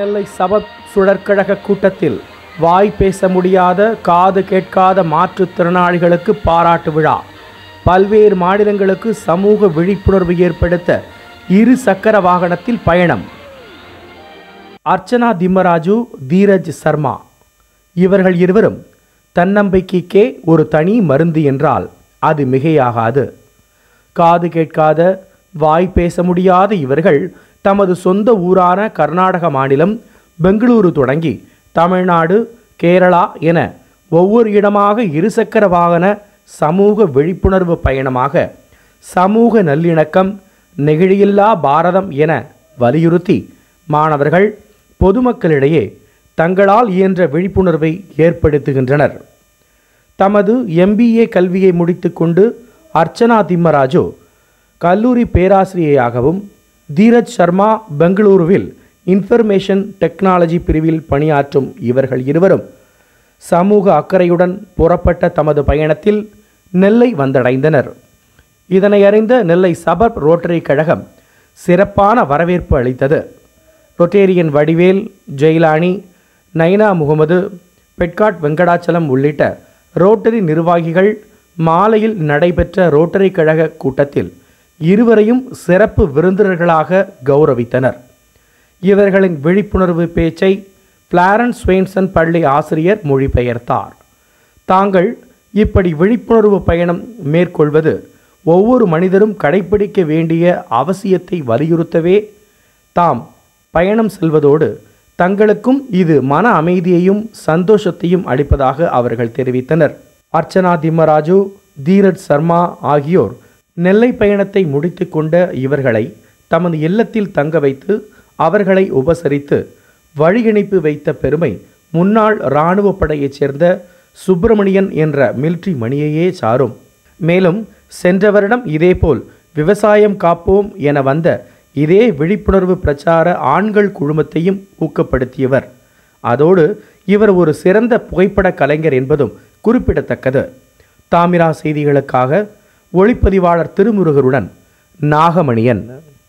நெல்லை சபத் சுழற்கழக கூட்டத்தில் வாய் பேச முடியாத காது கேட்காத மாற்றுத்திறனாளிகளுக்கு பாராட்டு விழா பல்வேறு மாநிலங்களுக்கு சமூக விழிப்புணர்வு ஏற்படுத்த இரு சக்கர வாகனத்தில் பயணம் அர்ச்சனா திம்மராஜு தீரஜ் சர்மா இவர்கள் இருவரும் தன்னம்பிக்கைக்கே ஒரு தனி மருந்து என்றால் அது மிகையாகாது காது கேட்காத வாய் பேச முடியாத இவர்கள் தமது சொந்த ஊரான கர்நாடக மாநிலம் பெங்களூரு தொடங்கி தமிழ்நாடு கேரளா என ஒவ்வொரு இடமாக இருசக்கர வாகன சமூக விழிப்புணர்வு பயணமாக சமூக நல்லிணக்கம் நெகிழியில்லா பாரதம் என வலியுறுத்தி மாணவர்கள் பொதுமக்களிடையே தங்களால் இயன்ற விழிப்புணர்வை ஏற்படுத்துகின்றனர் தமது எம்பிஏ கல்வியை முடித்துக்கொண்டு அர்ச்சனா திம்மராஜு கல்லூரி பேராசிரியையாகவும் தீரஜ் சர்மா பெங்களூருவில் இன்ஃபர்மேஷன் டெக்னாலஜி பிரிவில் பணியாற்றும் இவர்கள் இருவரும் சமூக அக்கறையுடன் புறப்பட்ட தமது பயணத்தில் நெல்லை வந்தடைந்தனர் இதனை அறிந்த நெல்லை சபர்ப் ரோட்டரி கழகம் சிறப்பான வரவேற்பு அளித்தது ரொட்டேரியன் வடிவேல் ஜெயிலானி நைனா முகமது பெட்காட் வெங்கடாச்சலம் உள்ளிட்ட ரோட்டரி நிர்வாகிகள் மாலையில் நடைபெற்ற ரோட்டரி கழக கூட்டத்தில் இருவரையும் சிறப்பு விருந்தினர்களாக கௌரவித்தனர் இவர்களின் விழிப்புணர்வு பேச்சை பிளாரன்ஸ் ஸ்வெயின்சன் பள்ளி ஆசிரியர் மொழிபெயர்த்தார் தாங்கள் இப்படி விழிப்புணர்வு பயணம் மேற்கொள்வது ஒவ்வொரு மனிதரும் கடைபிடிக்க வேண்டிய அவசியத்தை வலியுறுத்தவே தாம் பயணம் செல்வதோடு தங்களுக்கும் இது மன அமைதியையும் சந்தோஷத்தையும் அளிப்பதாக அவர்கள் தெரிவித்தனர் அர்ச்சனா திம்மராஜு தீரஜ் சர்மா ஆகியோர் நெல்லை பயணத்தை முடித்துக்கொண்ட இவர்களை தமது இல்லத்தில் தங்க வைத்து அவர்களை உபசரித்து வழியனுப்பி வைத்த பெருமை முன்னாள் இராணுவ படையைச் சேர்ந்த சுப்பிரமணியன் என்ற மிலிட்ரி மணியையே சாரும் மேலும் சென்ற வருடம் இதேபோல் விவசாயம் காப்போம் என வந்த இதே விழிப்புணர்வு பிரச்சார ஆண்கள் குழுமத்தையும் ஊக்கப்படுத்தியவர் அதோடு இவர் ஒரு சிறந்த புகைப்பட கலைஞர் என்பதும் குறிப்பிடத்தக்கது தாமிரா செய்திகளுக்காக ஒளிப்பதிவாளர் திருமுருகருடன் நாகமணியன்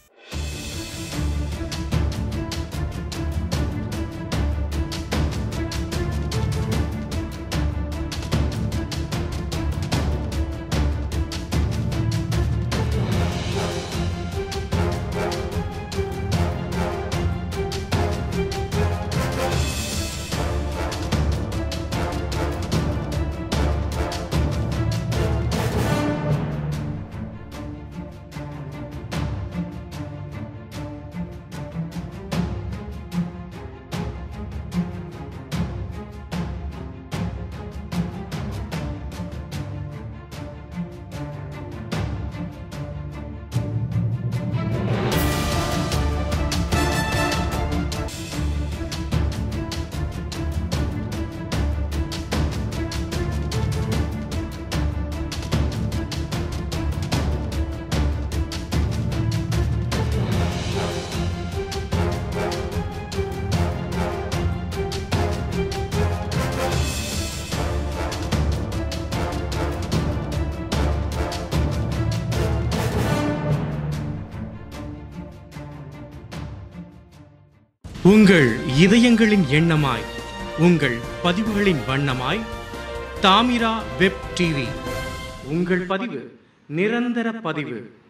உங்கள் இதயங்களின் எண்ணமாய் உங்கள் பதிவுகளின் வண்ணமாய் தாமிரா வெப் டிவி உங்கள் பதிவு நிரந்தர பதிவு